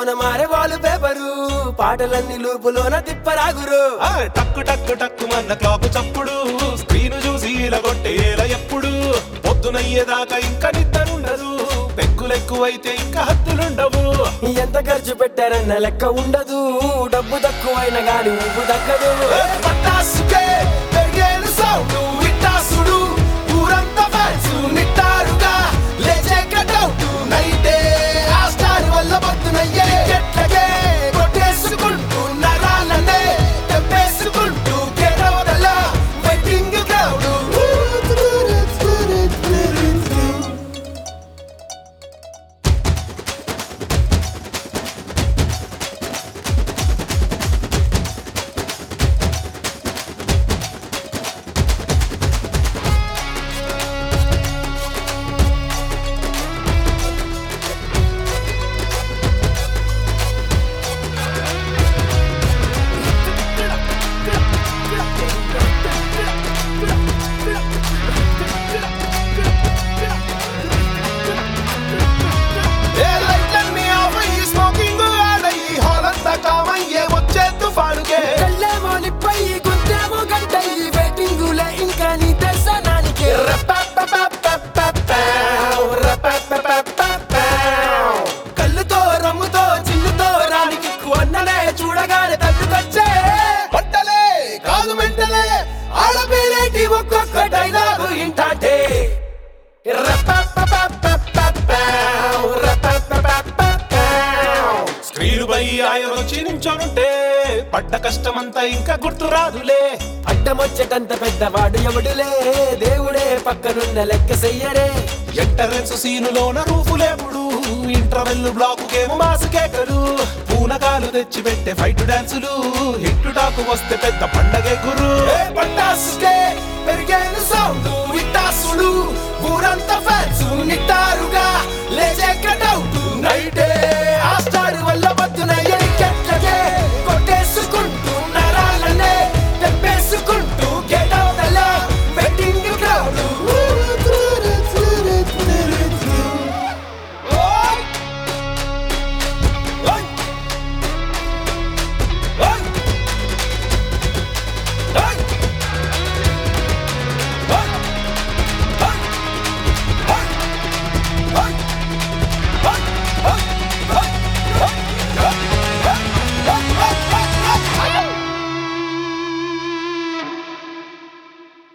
సెకండ్లోన మారే వాళ్ళు పేపరు పాటలన్నీ లూపులోన తిప్పరాగురు ఆ, టక్కు టక్కు టక్కు మన్న క్లాక్ చప్పుడు స్క్రీన్ చూసి ఇలా కొట్టేలా ఎప్పుడు పొద్దునయ్యేదాకా ఇంకా నిద్రుండదు పెక్కులెక్కువైతే ఇంకా హద్దులుండవు ఎంత ఖర్చు పెట్టారన్న లెక్క ఉండదు డబ్బు తక్కువైన గాని ఊపు దక్కదు ఏ పటాసుకే పెరిగేను సౌండ్ విట్టాసుడు ఊరంతా ఫ్యాన్స్ నిట్టారుగా లేచే కటౌట్ నైటే ఆ స్టార్ వల్ల పొద్దునయ్యే టికెట్లకే కొట్టేసుకుంటూ నరాలనే తెప్పేసుకుంటూ గెలవదల వెయిటింగ్ క్రౌడ్ ఏ లైట్లన్నీ ఆఫ్ అయ్యి స్మోకింగ్ ఆడయి హాల్ అంతా కామయ్యే వచ్చే తుఫానుకే కళ్ళేమో నిప్పై గుండేమో గంటై వెయిటింగులే ఇంకా నీ దర్శనానికి కళ్ళుతో రమ్ముతో చిల్లుతో రానికి అన్ననే చూడగానే తట్టుకొచ్చే పంటలే కాదు మెంటలే ఆడపేరేటి ఒక్కొక్క డైలాగు ఇంటాటే స్క్రీన్ పై ఆయన వచ్చి నించోనుంటే పడ్డ కష్టమంతా ఇంకా గుర్తు రాదులే అడ్డమొచ్చటంత పెద్దవాడు ఎవడులే దేవుడే పక్కనున్న లెక్క చెయ్యరే ఎంటరెన్స్ సీనులోన రూపులేపుడు ఇంటర్వెల్ బ్లాక్ కేమో మాస్ కేకలు పూనకాలు తెచ్చి పెట్టే ఫైట్ డాన్సులు హిట్ టాకు వస్తే పెద్ద పండగే గురు పట్టాసుకే పెరిగేను సౌండ్ విట్టాసుడు ఊరంతా ఫ్యాన్స్ నిట్టారుగా లేచే కటౌట్ నైటే